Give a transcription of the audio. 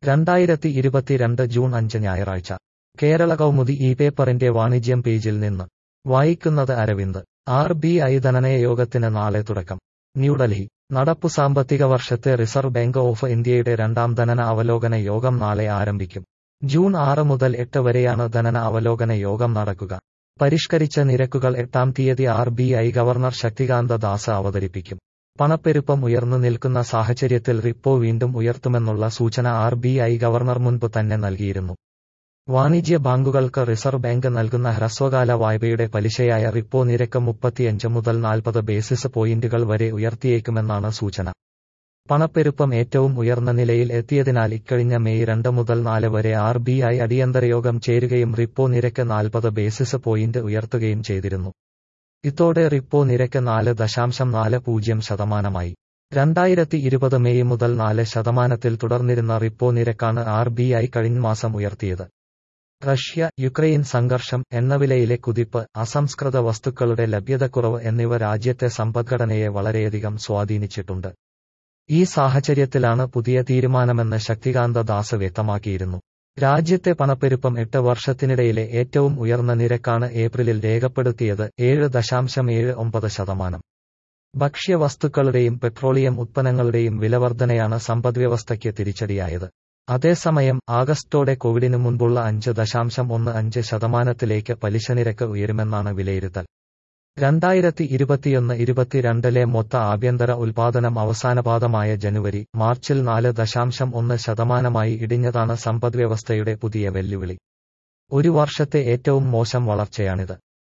രണ്ടായിരത്തി ഇരുപത്തിരണ്ട് ജൂൺ അഞ്ച് ഞായറാഴ്ച കേരള കൗമുദി ഈ പേപ്പറിന്റെ വാണിജ്യം പേജിൽ നിന്ന് വായിക്കുന്നത് അരവിന്ദ് ആർ ബി ഐ ധനനയ യോഗത്തിന് നാളെ തുടക്കം ന്യൂഡൽഹി നടപ്പു സാമ്പത്തിക വർഷത്തെ റിസർവ് ബാങ്ക് ഓഫ് ഇന്ത്യയുടെ രണ്ടാം ധനന അവലോകന യോഗം നാളെ ആരംഭിക്കും ജൂൺ ആറ് മുതൽ എട്ട് വരെയാണ് ധനന അവലോകന യോഗം നടക്കുക പരിഷ്കരിച്ച നിരക്കുകൾ എട്ടാം തീയതി R B I governor Shaktikanta Das അവതരിപ്പിക്കും പണപ്പെരുപ്പം ഉയർന്നു നിൽക്കുന്ന സാഹചര്യത്തിൽ റിപ്പോ വീണ്ടും ഉയർത്തുമെന്നുള്ള സൂചന ആർ ബി ഐ ഗവർണർ മുൻപ് തന്നെ നൽകിയിരുന്നു വാണിജ്യ ബാങ്കുകൾക്ക് റിസർവ് ബാങ്ക് നൽകുന്ന ഹ്രസ്വകാല വായ്പയുടെ പലിശയായ റിപ്പോ നിരക്ക് മുപ്പത്തിയഞ്ച് മുതൽ നാൽപ്പത് ബേസിസ് പോയിന്റുകൾ വരെ ഉയർത്തിയേക്കുമെന്നാണ് സൂചന പണപ്പെരുപ്പം ഏറ്റവും ഉയർന്ന നിലയിൽ എത്തിയതിനാൽ ഇക്കഴിഞ്ഞ മെയ് രണ്ട് മുതൽ നാല് വരെ ആർ ബി ഐ അടിയന്തരയോഗം ചേരുകയും റിപ്പോ നിരക്ക് നാൽപ്പത് ബേസിസ് പോയിന്റ് ഉയർത്തുകയും ചെയ്തിരുന്നു ഇതോടെ റിപ്പോ നിരക്ക് നാല് ദശാംശം നാല് പൂജ്യം ശതമാനമായി രണ്ടായിരത്തി ഇരുപത് മെയ് മുതൽ നാല് ശതമാനത്തിൽ തുടർന്നിരുന്ന റിപ്പോ നിരക്കാണ് ആർ ബി ഐ കഴിഞ്ഞ മാസം ഉയർത്തിയത് റഷ്യ യുക്രൈൻ സംഘർഷം എണ്ണവിലയിലെ കുതിപ്പ് അസംസ്കൃത വസ്തുക്കളുടെ ലഭ്യതക്കുറവ് എന്നിവ രാജ്യത്തെ സമ്പദ്ഘടനയെ വളരെയധികം സ്വാധീനിച്ചിട്ടുണ്ട് ഈ സാഹചര്യത്തിലാണ് പുതിയ തീരുമാനമെന്ന് ശക്തികാന്ത ദാസ് വ്യക്തമാക്കിയിരുന്നു രാജ്യത്തെ പണപ്പെരുപ്പം എട്ട് വർഷത്തിനിടയിലെ ഏറ്റവും ഉയർന്ന നിരക്കാണ് ഏപ്രിലിൽ രേഖപ്പെടുത്തിയത് ഏഴ് ദശാംശം ഏഴ് ഒമ്പത് ശതമാനം ഭക്ഷ്യവസ്തുക്കളുടെയും പെട്രോളിയം ഉത്പന്നങ്ങളുടെയും വിലവർധനയാണ് സമ്പദ്വ്യവസ്ഥയ്ക്ക് തിരിച്ചടിയായത് അതേസമയം ആഗസ്റ്റോടെ കോവിഡിനു മുൻപുള്ള അഞ്ച് ദശാംശം ഒന്ന് അഞ്ച് ശതമാനത്തിലേക്ക് പലിശ നിരക്ക് ഉയരുമെന്നാണ് വിലയിരുത്തൽ രണ്ടായിരത്തി ഇരുപത്തിയൊന്ന് ഇരുപത്തിരണ്ടിലെ മൊത്ത ആഭ്യന്തര ഉൽപാദനം അവസാനപാദമായ ജനുവരി മാർച്ചിൽ നാല് ദശാംശം ഒന്ന് ശതമാനമായി ഇടിഞ്ഞതാണ് സമ്പദ്വ്യവസ്ഥയുടെ പുതിയ വെല്ലുവിളി ഒരു വർഷത്തെ ഏറ്റവും മോശം വളർച്ചയാണിത്